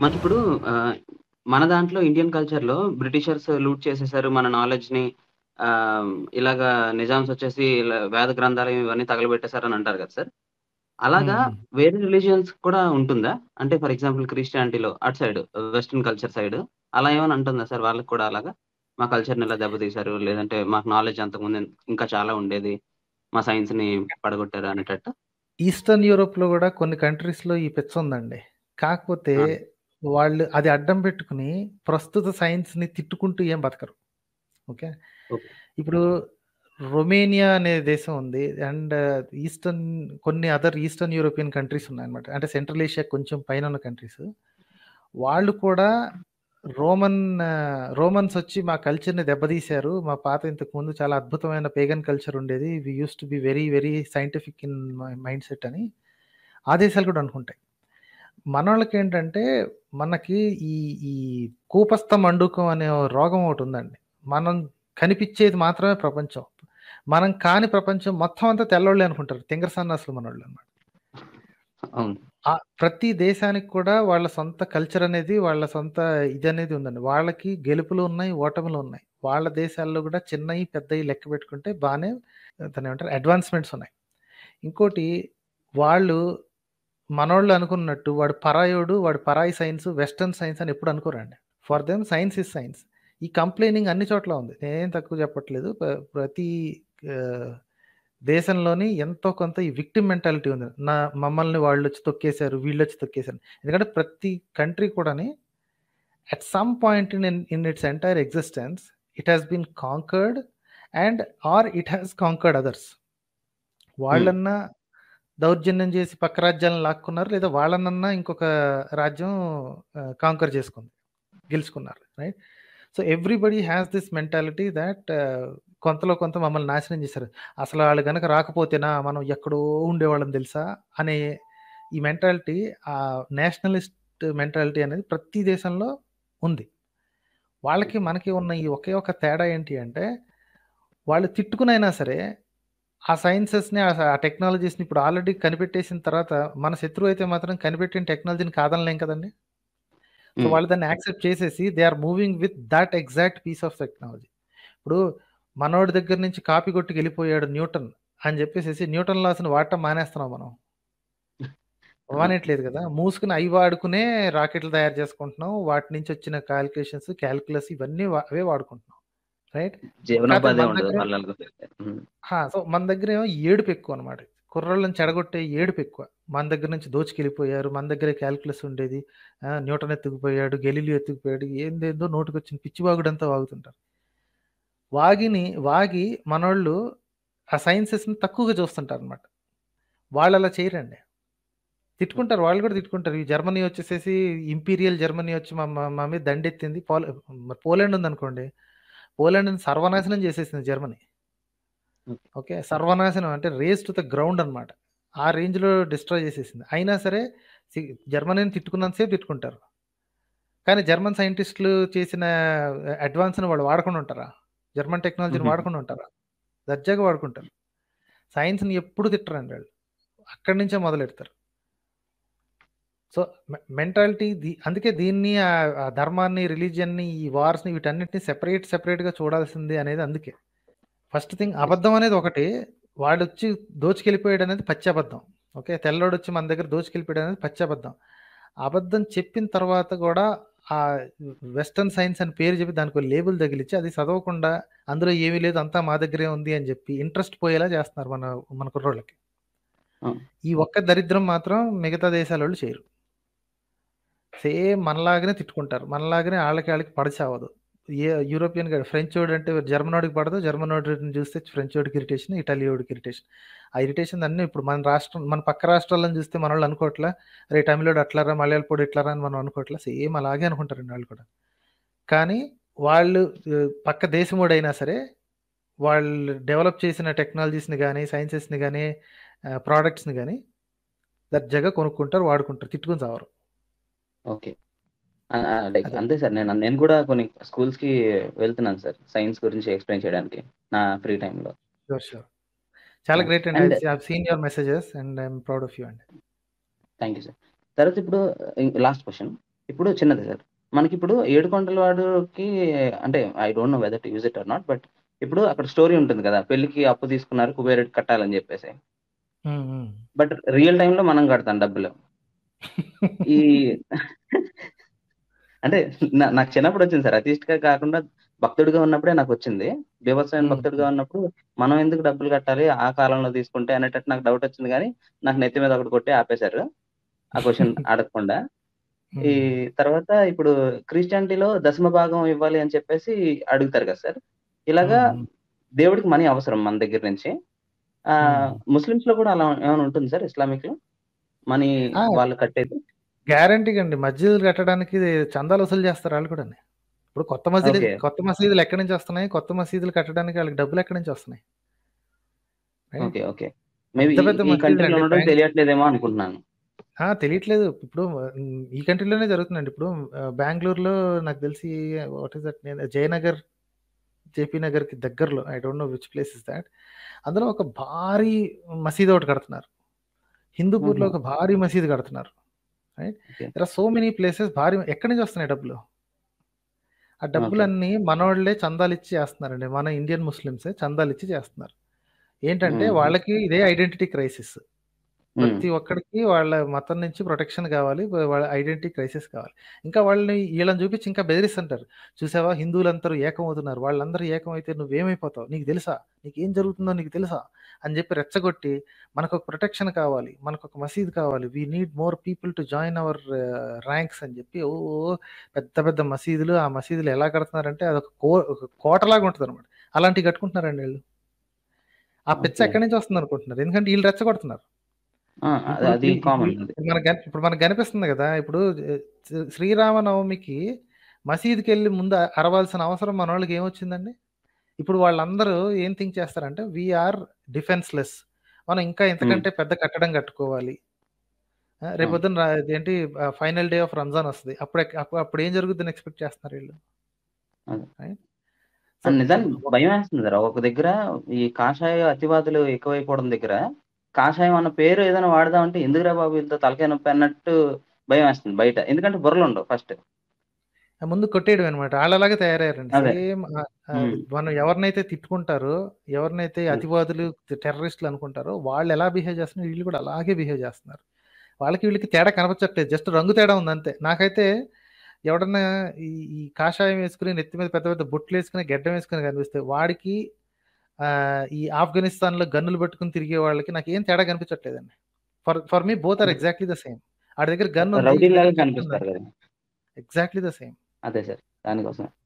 మనకిప్పుడు ఆహ్, మన దాంట్లో ఇండియన్ కల్చర్‌లో బ్రిటిషర్స్ లూట్ చేసేసారు మన నాలెడ్జ్‌ని. ఆహ్, ఇలాగా నిజామ్స్ వచ్చేసి ఇలా వేద గ్రంథాలు ఇవన్నీ తగలబెట్టేసారని అంటారు కదా సార్. అలాగా హ్మ్. హ్మ్. వేరే రిలిజియన్స్ కూడా ఉంటుందా? అంటే ఫర్ ఎగ్జాంపుల్ క్రిస్టియానిటీలో అటు సైడ్ వెస్టర్న్ కల్చర్ సైడ్ అలా ఏమైనా అంటుందా సార్ వాళ్ళకి కూడా అలాగా? మా కల్చర్‌ని ఇలా దెబ్బతీశారు. లేదంటే మాకు నాలెడ్జ్ అంతకుముందు ఇంకా చాలా ఉండేది. మా సైన్స్‌ని పడగొట్టారు అనేటట్టు? ఈస్టర్న్ యూరోప్‌లో గూడా కొన్ని కంట్రీస్‌లో ఈ పిచ్చుందండి. కాకపోతే ఆ! వాళ్ళు అది అడ్డం పెట్టుకొని ప్రస్తుత సైన్స్‌ని తిట్టుకుంటూ ఏం బతకరు. ఓకే. ఓకే. ఇప్పుడు రొమేనియా అనే దేశం ఉంది. అండ్ ఈస్టర్న్ కొన్ని అదర్ ఈస్టర్న్ యూరోపియన్ కంట్రీస్ ఉన్నాయన్నమాట. అంటే సెంట్రల్ ఏషియా కొంచెం పైనున్న కంట్రీస్. వాళ్ళు కూడా రోమన్ రోమన్స్ వచ్చి మా కల్చర్‌ని దెబ్బతీశారు. మా పాత ఇంతకుముందు చాలా అద్భుతమైన పేగన్ కల్చర్ ఉండేది. We used to be very very scientific in my mind set అని ఆ దేశాలు కూడా అనుకుంటాయి. మనోళ్ళకేంటంటే మనకి ఈ ఈ కూపస్థ మండూకం అనే రోగం ఒకటుందండి. మనం కనిపిచ్చేది మాత్రమే ప్రపంచం. మనం కాని ప్రపంచం మొత్తం అంతా తెల్లోళ్ళే అనుకుంటారు. తింగర సన్నాసులు మనోళ్ళనమాట. అవును. ఆ ప్రతి దేశానికి కూడా వాళ్ళ సొంత కల్చర్ అనేది, వాళ్ళ సొంత ఇదనేది ఉందండి. వాళ్ళకి గెలుపులు ఉన్నాయి, ఓటములు ఉన్నాయి. వాళ్ళ దేశాల్లో కూడా చిన్నయి, పెద్దయి లెక్క పెట్టుకుంటే బానే దాన్నేమంటారు అడ్వాన్స్‌మెంట్స్ ఉన్నాయి. ఇంకోటి వాళ్ళు మనోళ్ళు అనుకున్నట్టు వాడు పరాయోడు, వాడు పరాయి సైన్స్, వెస్టర్న్ సైన్స్ అని ఎప్పుడు అనుకోరండి. For them science is science. ఈ కంప్లెయినింగ్ అన్ని చోట్ల ఉంది. నేనేం తక్కువ చెప్పట్లేదు. ప ప్రతి ఆహ్, దేశంలోని ఎంతో కొంత ఈ విక్టిమ్ మెంటాలిటీ ఉంది. నా మమ్మల్ని వాళ్ళొచ్చి తొక్కేసారు, వీళ్ళొచ్చి తొక్కేసారు. ఎందుకంటే ప్రతి కంట్రీ కూడాని at some point in in its entire existence it has been conquered and or it has conquered others. Hmm. వాళ్ళన్నా దౌర్జన్యం చేసి పక్క రాజ్యాలను లాక్కున్నారు. లేదా వాళ్ళనన్నా ఇంకొక రాజ్యం ఆహ్, కాంకర్ చేసుకుంది. గెలుచుకున్నారు. Right. So everybody has this mentality that కొంతలో కొంత మమ్మల్ని నాశనం చేశారు. అసలు ఆళ్ళు గనక రాకపోతేనా మనం ఎక్కడో ఉండేవాళ్ళం తెలుసా? అనే ఈ మెంటాలిటీ ఆహ్, నేషనలిస్ట్ మెంటాలిటీ అనేది ప్రతి దేశంలో ఉంది. వాళ్ళకి మనకి ఉన్న ఈ ఒకే ఒక తేడా ఏంటి అంటే వాళ్ళు తిట్టుకునైనా సరే ఆ సైన్సెస్‌ని ఆ ఆ టెక్నాలజీస్‌ని ఇప్పుడు ఆల్రెడీ కనిపెట్టేసిన తర్వాత మన శత్రువు అయితే మాత్రం కనిపెట్టిన టెక్నాలజీని కాదనలేం కదండీ! సో హ్మ్. వాళ్ళు దాన్ని యాక్సెప్ట్ చేసేసి they are moving with that exact piece of technology. ఇప్పుడు మనోడి దగ్గర నుంచి కాపీ కొట్టుకెళ్ళిపోయాడు న్యూటన్ అని చెప్పేసేసి న్యూటన్ లాస్‌ని వాడటం మానేస్తున్నాం మనం. ఆ! మానేయట్లేదు కదా! మూసుకొని అయి వాడుకునే రాకెట్లు తయారు చేసుకుంటున్నాం. వాటి నుంచి వచ్చిన కాలిక్యులేషన్స్, కాలిక్యులస్ ఇవన్నీ వ అవే వాడుకుంటున్నాం. రైట్. కాకపోతే జీవనోపాధే మన ఉండదు దగ్గర వాళ్ళకి. హ్మ్. ఆ! సో మన దగ్గరేమో ఏడుపు ఎక్కువనమాట. కుర్రోళ్ళని చెడగొట్టే ఏడుపు ఎక్కువ. మన దగ్గర నుంచి దోచుకెళ్ళిపోయారు. మన దగ్గరే కాలిక్యులస్ ఉండేది. ఆహ్, న్యూటన్ ఎత్తుకుపోయాడు, గెలీలియో ఎత్తుకుపోయాడు. ఏందేందో నోటికొచ్చిన పిచ్చి వాగుడంతా వాగుతుంటారు. వాగిని వాగి మనోళ్ళు ఆ సైన్సెస్‌ని తక్కువగా చూస్తుంటారనమాట. వాళ్ళలా చేయరండి. తిట్టుకుంటారు. వాళ్ళు కూడా తిట్టుకుంటారు. ఈ జర్మనీ వచ్చేసేసి ఇంపీరియల్ జర్మనీ వచ్చి మా మా మా మీద దండెత్తింది. పోల మరి పోలాండ్ ఉందనుకోండి. పోలాండ్‌ని సర్వనాశనం చేసేసింది జర్మనీ. ఓకే. ఓకే. సర్వనాశనం అంటే రేజ్ టు ద గ్రౌండ్ అనమాట. ఆ రేంజ్‌లో డిస్ట్రాయ్ చేసేసింది. అయినా సరే సి జర్మనీని తిట్టుకున్నంత సేపు తిట్టుకుంటారు. కానీ జర్మన్ సైంటిస్ట్‌లు చేసిన అడ్వాన్స్‌ని వాళ్ళు వాడకుండా ఉంటారా? జర్మన్ టెక్నాలజీని హుహు. వాడకుండా ఉంటారా? దర్జాగా వాడుకుంటారు. సైన్స్‌ని ఎప్పుడు తిట్టరండి ఆళ్ళు. అక్కడి నుంచే మొదలెడతారు. సో మె మెంటాలిటీ ది అందుకే దీన్ని ఆహ్, ఆ ధర్మాన్ని, రిలిజియన్‌ని, ఈ వార్స్‌ని వీటన్నిటిని సెపరేట్ సెపరేట్‌గా చూడాల్సింది అనేది అందుకే. First thing yes. అబద్ధం అనేది ఒకటి. వాడొచ్చి దోచుకెళ్ళిపోయాడనేది పచ్చి అబద్ధం. ఓకే. తెల్లోడొచ్చి మన దగ్గర దోచుకెళ్ళిపోయాడనేది పచ్చి అబద్ధం. అబద్ధం చెప్పిన తర్వాత గూడా ఆ వెస్టర్న్ సైన్స్ అని పేరు చెప్పి దానికో లేబుల్ తగిలిచ్చి అది చదవకుండా అందులో ఏమీ లేదు అంతా మా దగ్గరే ఉంది అని చెప్పి ఇంట్రెస్ట్ పోయేలా చేస్తున్నారు మన మన కుర్రోళ్ళకి. అవును. ఈ ఒక్క దరిద్రం మాత్రం మిగతా దేశాలోళ్ళు చేయరు. సేమ్ మనలాగానే తిట్టుకుంటారు. మనలాగానే ఆళ్ళకి ఆళ్ళకి పడచావదు. ఏ యూరోపియన్ గాడు ఫ్రెంచోడంటే జర్మనోడికి పడదు. జర్మనోడిని చూస్తే ఫ్రెంచోడికి ఇరిటేషన్, ఇటాలియోడికి ఇరిటేషన్. ఆ ఇరిటేషన్ అన్నీ ఇప్పుడు మన రాష్ట్రం మన పక్క రాష్ట్రాలను చూస్తే మనోళ్ళు అనుకోవట్లా, అరే తమిళోడు అట్లారా, మలయాళపోడు ఇట్లారా అని మనం అనుకోవట్లా. సేమ్ అలాగే అనుకుంటారండి ఆళ్ళు కూడా. కానీ వాళ్ళు ఆహ్, పక్క దేశమోడైనా సరే వాళ్ళు డెవలప్ చేసిన టెక్నాలజీస్‌ని గాని, సైన్సెస్‌ని గాని, ఆహ్, ప్రొడక్ట్స్‌ని గాని దర్జాగా కొనుక్కుంటారు, వాడుకుంటారు. తిట్టుకొని చావరు. ఓకే. ఆ! ఆ! లైక్ అదే. అంతే సార్. నేను నేను కూడా కొన్ని స్కూల్స్‌కి వెళ్తున్నాను సార్. సైన్స్ గురించి ఎక్స్‌ప్లెయిన్ చేయడానికి నా ఫ్రీ టైమ్‌లో. ష్యూర్. ష్యూర్. చాలా యాహ్! గ్రేట్ అండి. And I have seen your messages and I am proud of you అండి. Thank you sir. తర్వాత ఇప్పుడు ఇ లాస్ట్ క్వెషన్. ఇప్పుడు చిన్నది సార్. మనకిప్పుడు ఏడుకొండల వాడుకి అంటే I don't know whether to use it or not. But ఇప్పుడు అక్కడ స్టోరీ ఉంటుంది కదా! పెళ్ళికి అప్పు తీసుకున్నారు కుబేరుడికి కట్టాలని జెప్పేసి. హ్మ్. హ్మ్. బట్ రియల్ టైమ్‌లో మనం కడతాం డబ్బులు. ఈ అంటే నా నాకు చిన్నప్పుడొచ్చింది సార్. అథీస్ట్‌గా కాకుండా భక్తుడిగా ఉన్నప్పుడే నాకొచ్చింది. బీభత్సమైన హ్మ్. భక్తుడిగా హ్మ్. ఉన్నప్పుడు మనం ఎందుకు డబ్బులు కట్టాలి ఆ కాలంలో తీసుకుంటే అనేటట్టు నాకు డౌటొచ్చింది గానీ, నాకు నెత్తి మీద ఒకటి కొట్టి ఆపేశారు. ఆ క్వెషన్ అడగకుండా. ఈ హ్మ్. తర్వాత ఇప్పుడు క్రిస్టియానిటీలో దశమ భాగం ఇవ్వాలి అని చెప్పేసి అడుగుతారు కదా సార్. ఇలాగా హ్మ్. హ్మ్. దేవుడికి మనీ అవసరం మన దగ్గర నుంచి. ఆహ్, హ్మ్. ముస్లిమ్స్‌లో కూడా అలా ఏమైనా ఉంటుంది సార్ ఇస్లామిక్‌లో? మనీ ఆ! వాళ్ళు కట్టేది? గ్యారంటీగా అండి. మస్జిదులు కట్టడానికి చందాలు వసూలు చేస్తారు ఆళ్ళు కూడాని. ఇప్పుడు కొత్త మసీదు ఓకే. కొత్త మసీదులు ఎక్కడి నుంచి వస్తున్నాయి? కొత్త మసీదులు కట్టడానికి ఆళ్ళకి డబ్బులు ఎక్కడి నుంచి వస్తున్నాయి? రైట్. ఓకే. ఓకే. మేబీ పెద్ద పెద్ద ఈ కంట్రీలో మసీదులండి. ఉండడం బ్యాంగ్ తెలియట్లేదేమో అనుకుంటున్నాను. ఆ! తెలియట్లేదు. ఇప్పుడు హ్మ్, ఈ కంట్రీలోనే జరుగుతుందండి. ఇప్పుడు ఆహ్, బెంగుళూరులో నాకు తెలిసి what is that name Jayanagar, JP నగర్‌కి దగ్గరలో I don't know which place is that. అందులో ఒక భారీ మసీదు ఒకటి కడుతున్నారు. హిందూపూర్‌లో హుహు. ఒక భారీ మసీదు కడుతున్నారు. Right. Okay. There are so many places భారీ ఎక్కడి నుంచి వస్తున్నాయి డబ్బులు? ఆ ఓకే. డబ్బులన్నీ మనోళ్ళే చందాలిచ్చి చేస్తున్నారండి. మన ఇండియన్ ముస్లిమ్సే చందాలిచ్చి చేస్తున్నారు. ఏంటంటే హుహు. వాళ్ళకి ఇదే ఐడెంటిటీ క్రైసిస్. హ్మ్. ప్రతి ఒక్కడికి వాళ్ళ మతం నుంచి ప్రొటెక్షన్ కావాలి. వ వాళ్ళ ఐడెంటిటీ క్రైసిస్ కావాలి. ఇంకా వాళ్ళని ఈళ్ళని చూపించి ఇంకా బెదిరిస్తుంటారు. చూసావా హిందువులందరూ ఏకమవుతున్నారు. వాళ్ళందరూ ఏకమైతే నువ్వేమైపోతావు? నీకు తెలుసా? నీకేం జరుగుతుందో నీకు తెలుసా? అని చెప్పి రెచ్చగొట్టి మనకొక ప్రొటెక్షన్ కావాలి. మనకొక మసీదు కావాలి. We need more people to join our ranks అని చెప్పి ఓ పెద్ద పెద్ద మసీదులు ఆ మసీదులు ఎలా కడుతున్నారంటే అదొక కో ఒక కోటలాగా ఉంటదనమాట. అలాంటివి కట్టుకుంటున్నారండి ఈళ్ళు. ఆ పిచ్చ ఓకే. ఎక్కడి నుంచి వస్తుందనుకుంటున్నారు? ఎందుకంటే ఈళ్ళు రెచ్చగొడుతున్నారు. ఆ! అది ఇప్పుడు అది ఇప్పుడు ఈ కామన్ ఈ అది. ఇప్పుడు మనకు గన్ ఇప్పుడు మనకు కనిపిస్తుంది గదా! ఇప్పుడు ఆహ్, శ్రీ శ్రీరామనవమికి మసీదుకెళ్ళి ముందు అరవాల్సిన అవసరం మనోళ్ళకి ఏమొచ్చిందండి? ఇప్పుడు వాళ్ళందరూ ఏం థింక్ చేస్తారంటే వి ఆర్ డిఫెన్స్‌లెస్. మనం ఇంకా హ్మ్. ఇంతకంటే పెద్ద కట్టడం కట్టుకోవాలి. ఆ! ఆ! రేపొద్దున ర ఇదేంటి ఆహ్, ఫైనల్ డే ఆఫ్ రంజాన్ వస్తది. అప్పుడు ఎక్ అప్పుడు అప్పుడు ఏం జరుగుద్దని ఎక్స్‌పెక్ట్ చేస్తున్నారు ఈళ్ళు? అదే. రైట్. సో అండ్ నిజానికి ఒక భయమేస్తుంది సార్. ఒక దగ్గర ఈ కాషాయ అతివాదులు ఎక్కువైపోవడం దగ్గర, కాషాయం అన్న పేరు ఏదైనా వాడదామంటే ఎందుకురా బాబు ఇంత తలకాయ నొప్పి అన్నట్టు భయమేస్తుంది బయట. ఎందుకంటే బుర్రలుండవు ఫస్ట్. ముందు కొట్టేయడమే అనమాట. ఆళ్ళలాగే తయారయ్యారండి. అదే. సేమ్ ఆహ్, ఆహ్, హ్మ్. మనం ఎవరినైతే తిట్టుకుంటారో, ఎవరినైతే హ్మ్. అతివాదులు, టెర్రరిస్టులు అనుకుంటారో వాళ్ళు ఎలా బిహేవ్ చేస్తున్నారో వీళ్ళు కూడా అలాగే బిహేవ్ చేస్తున్నారు. వాళ్ళకి వీళ్ళకి తేడా కనపచ్చట్లేదు. జస్ట్ రంగు తేడా ఉందంతే. నాకైతే ఎవడన్నా ఈ ఈ కాషాయం వేసుకొని నెత్తి మీద పెద్ద పెద్ద బొట్లేసుకొని, గెడ్డం వేసుకొని కనిపిస్తే వాడికి ఆహ్, ఈ ఆఫ్ఘనిస్తాన్‌లో గన్నులు పట్టుకొని తిరిగే వాళ్ళకి నాకేం తేడా కనిపించట్లేదండి. For for me both are అంటే ఎగ్జాక్ట్‌లీ ద సేమ్. ఆడి దగ్గర గన్ ఉంది. ఈడి రౌడీల్లాగా దగ్గర గన్ కనిపిస్తారు ఉందంతే. గదా! Exactly the same. అదే సార్. దానికోసమే.